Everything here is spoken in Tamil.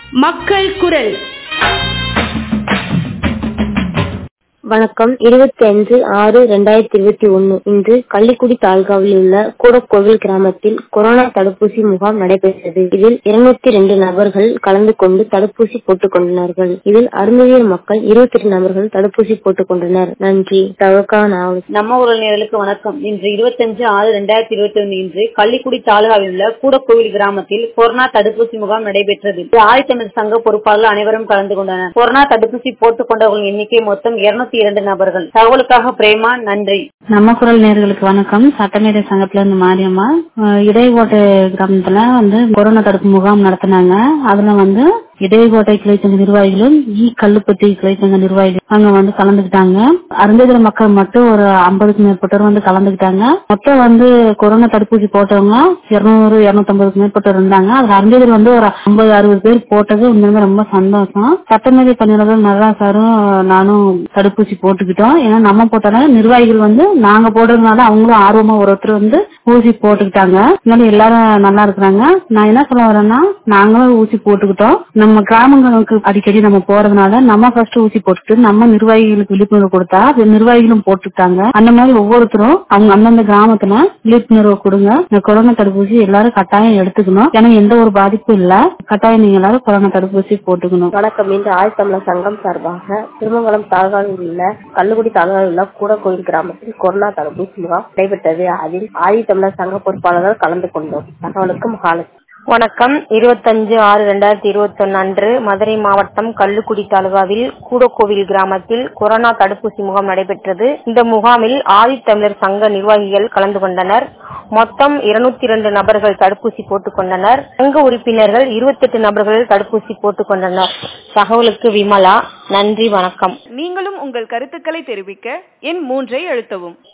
மக்கள் குரல் வணக்கம் இருபத்தி அஞ்சு ஆறு ரெண்டாயிரத்தி இருபத்தி ஒன்னு இன்று கள்ளிக்குடி தாலுகாவில் உள்ள கூடக்கோவில் கிராமத்தில் கொரோனா தடுப்பூசி முகாம் நடைபெற்றது இதில் இருநூத்தி ரெண்டு நபர்கள் கலந்து கொண்டு தடுப்பூசி போட்டுக் கொண்டனர் இதில் அருந்ததியர் மக்கள் இருபத்தி எட்டு நபர்கள் தடுப்பூசி போட்டுக் கொண்டனர் நன்றி தவக்கா நாவல் நம்ம ஊரல் நேர்களுக்கு வணக்கம் இன்று இருபத்தஞ்சு ஆறு ரெண்டாயிரத்தி இருபத்தி ஒன்று இன்று கள்ளிக்குடி தாலுகாவில் உள்ள கூடக்கோவில் கிராமத்தில் கொரோனா தடுப்பூசி முகாம் நடைபெற்றது இதில் ஆதித்தமிழ் சங்க பொறுப்பாளர்கள் அனைவரும் கலந்து கொண்டனர் கொரோனா தடுப்பூசி போட்டுக் கொண்டவர்களின் எண்ணிக்கை மொத்தம் இருநூத்தி இரண்டு நபர்கள் தகவலுக்காக பிரேமா நன்றி நம்ம குரல் நேர்களுக்கு வணக்கம் சட்டமேதை சங்கத்துல இருந்து மாரியம்மா அஹ் இடையகோட்டை கிராமத்துல வந்து கொரோனா தடுப்பு முகாம் நடத்தினாங்க அதுல வந்து இடையகோட்டை கிளைச்சங்க நிர்வாகிகளும் இ கல்லுப்பட்டி கிளைச்சங்க நிர்வாகிகள் அங்க வந்து கலந்துக்கிட்டாங்க அருந்ததிர மக்கள் மட்டும் ஒரு ஐம்பதுக்கு மேற்பட்டோர் வந்து கலந்துக்கிட்டாங்க மொத்தம் வந்து கொரோனா தடுப்பூசி போட்டவங்க இருநூறு இருநூத்தி மேற்பட்டோர் இருந்தாங்க அதுல அருந்ததிர வந்து ஒரு ஐம்பது அறுபது பேர் போட்டது உண்மையுமே ரொம்ப சந்தோஷம் சட்டமேதை பணியாளர்கள் நல்லா சாரும் நானும் தடுப்பூசி போட்டுக்கிட்டோம் ஏன்னா நம்ம போட்டாலும் நிர்வாகிகள் வந்து நாங்க போடுறதுனால அவங்களும் ஆர்வமா ஒருத்தர் வந்து ஊசி போட்டுக்கிட்டாங்க அதனால எல்லாரும் நல்லா இருக்கிறாங்க நான் என்ன சொல்ல வரேன்னா நாங்களும் ஊசி போட்டுக்கிட்டோம் நம்ம கிராமங்களுக்கு அடிக்கடி நம்ம போறதுனால நம்ம ஃபர்ஸ்ட் ஊசி போட்டுட்டு நம்ம நிர்வாகிகளுக்கு விழிப்புணர்வு கொடுத்தா அது நிர்வாகிகளும் போட்டுக்கிட்டாங்க அந்த மாதிரி ஒவ்வொருத்தரும் அவங்க அந்தந்த கிராமத்துல விழிப்புணர்வு கொடுங்க இந்த கொரோனா தடுப்பூசி எல்லாரும் கட்டாயம் எடுத்துக்கணும் ஏன்னா எந்த ஒரு பாதிப்பும் இல்ல கட்டாயம் நீங்க எல்லாரும் கொரோனா தடுப்பூசி போட்டுக்கணும் வணக்கம் இன்று ஆழ்த்தமிழர் சங்கம் சார்பாக திருமங்கலம் தாலுகாவில் உள்ள கள்ளுக்குடி தாலுகாவில் உள்ள கூடக்கோயில் கிராமத்தில் கொரோனா தடுப்பூசி முகாம் நடைபெற்றது அதில் ஆதித்தமிழர் சங்க பொறுப்பாளர்கள் கலந்து கொண்டோம் தகவலுக்கு மகாலட்சுமி வணக்கம் இருபத்தஞ்சு ஆறு ரெண்டாயிரத்தி இருபத்தி ஒன்னு அன்று மதுரை மாவட்டம் கள்ளுக்குடி தாலுகாவில் கூடக்கோவில் கிராமத்தில் கொரோனா தடுப்பூசி முகாம் நடைபெற்றது இந்த முகாமில் ஆதித்தமிழர் சங்க நிர்வாகிகள் கலந்து கொண்டனர் மொத்தம் இருநூத்தி இரண்டு நபர்கள் தடுப்பூசி போட்டுக் கொண்டனர் சங்க உறுப்பினர்கள் இருபத்தெட்டு நபர்கள் தடுப்பூசி போட்டுக் கொண்டனர் தகவலுக்கு விமலா நன்றி வணக்கம் நீங்களும் உங்கள் கருத்துக்களை தெரிவிக்க எண் மூன்றை அழுத்தவும்